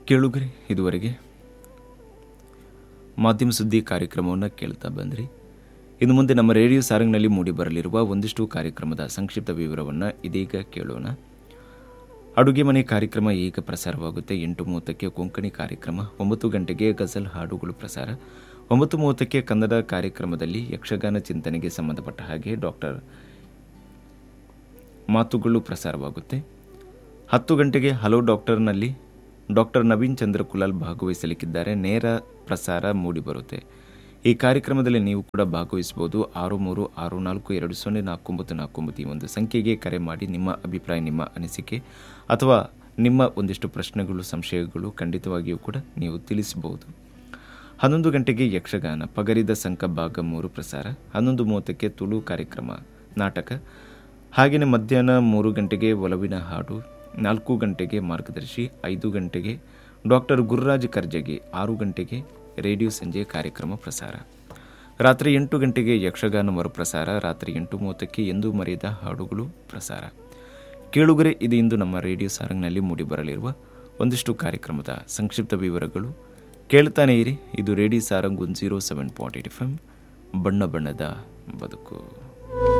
ಕೇಳುಗರೆ ಇದುವರೆಗೆ ಮಾಧ್ಯಮ ಸುದ್ದಿ ಕಾರ್ಯಕ್ರಮವನ್ನು ಕೇಳ್ತಾ ಬಂದ್ರಿ ಇನ್ನು ಮುಂದೆ ನಮ್ಮ ರೇಡಿಯೋ ಸಾರಂಗ್ನಲ್ಲಿ ಮೂಡಿಬರಲಿರುವ ಒಂದಿಷ್ಟು ಕಾರ್ಯಕ್ರಮದ ಸಂಕ್ಷಿಪ್ತ ವಿವರವನ್ನು ಇದೀಗ ಕೇಳೋಣ ಅಡುಗೆ ಮನೆ ಕಾರ್ಯಕ್ರಮ ಈಗ ಪ್ರಸಾರವಾಗುತ್ತೆ ಎಂಟು ಮೂವತ್ತಕ್ಕೆ ಕೊಂಕಣಿ ಕಾರ್ಯಕ್ರಮ ಒಂಬತ್ತು ಗಂಟೆಗೆ ಗಜಲ್ ಹಾಡುಗಳು ಪ್ರಸಾರ ಒಂಬತ್ತು ಮೂವತ್ತಕ್ಕೆ ಕನ್ನಡ ಕಾರ್ಯಕ್ರಮದಲ್ಲಿ ಯಕ್ಷಗಾನ ಚಿಂತನೆಗೆ ಸಂಬಂಧಪಟ್ಟ ಹಾಗೆ ಡಾಕ್ಟರ್ ಮಾತುಗಳು ಪ್ರಸಾರವಾಗುತ್ತೆ ಹತ್ತು ಗಂಟೆಗೆ ಹಲೋ ಡಾಕ್ಟರ್ನಲ್ಲಿ ಡಾಕ್ಟರ್ ನವೀನ್ ಚಂದ್ರ ಕುಲಾಲ್ ಭಾಗವಹಿಸಲಿಕ್ಕಿದ್ದಾರೆ ನೇರ ಪ್ರಸಾರ ಮೂಡಿಬರುತ್ತೆ ಈ ಕಾರ್ಯಕ್ರಮದಲ್ಲಿ ನೀವು ಕೂಡ ಭಾಗವಹಿಸಬಹುದು ಆರು ಮೂರು ಆರು ನಾಲ್ಕು ಎರಡು ಸೊನ್ನೆ ನಾಲ್ಕು ಒಂಬತ್ತು ನಾಲ್ಕು ಒಂಬತ್ತು ಈ ಒಂದು ಸಂಖ್ಯೆಗೆ ಕರೆ ಮಾಡಿ ನಿಮ್ಮ ಅಭಿಪ್ರಾಯ ನಿಮ್ಮ ಅನಿಸಿಕೆ ಅಥವಾ ನಿಮ್ಮ ಒಂದಿಷ್ಟು ಪ್ರಶ್ನೆಗಳು ಸಂಶಯಗಳು ಖಂಡಿತವಾಗಿಯೂ ಕೂಡ ನೀವು ತಿಳಿಸಬಹುದು ಹನ್ನೊಂದು ಗಂಟೆಗೆ ಯಕ್ಷಗಾನ ಪಗರಿದ ಸಂಕ ಭಾಗ ಮೂರು ಪ್ರಸಾರ ಹನ್ನೊಂದು ಮೂವತ್ತಕ್ಕೆ ತುಳು ಕಾರ್ಯಕ್ರಮ ನಾಟಕ ಹಾಗೆಯೇ ಮಧ್ಯಾಹ್ನ ಮೂರು ಗಂಟೆಗೆ ಒಲವಿನ ಹಾಡು ನಾಲ್ಕು ಗಂಟೆಗೆ ಮಾರ್ಗದರ್ಶಿ ಐದು ಗಂಟೆಗೆ ಡಾಕ್ಟರ್ ಗುರುರಾಜ್ ಕರ್ಜಗಿ ಆರು ಗಂಟೆಗೆ ರೇಡಿಯೋ ಸಂಜೆ ಕಾರ್ಯಕ್ರಮ ಪ್ರಸಾರ ರಾತ್ರಿ ಎಂಟು ಗಂಟೆಗೆ ಯಕ್ಷಗಾನ ಮರುಪ್ರಸಾರ ರಾತ್ರಿ ಎಂಟು ಮೂವತ್ತಕ್ಕೆ ಎಂದೂ ಮರೆಯದ ಹಾಡುಗಳು ಪ್ರಸಾರ ಕೇಳುಗರೆ ಇದು ಇಂದು ನಮ್ಮ ರೇಡಿಯೋ ಸಾರಂಗ್ನಲ್ಲಿ ಮೂಡಿಬರಲಿರುವ ಒಂದಿಷ್ಟು ಕಾರ್ಯಕ್ರಮದ ಸಂಕ್ಷಿಪ್ತ ವಿವರಗಳು ಕೇಳ್ತಾನೆ ಇರಿ ಇದು radio Sarang one zero seven point eight F M ಬಣ್ಣ ಬಣ್ಣದ ಬದುಕು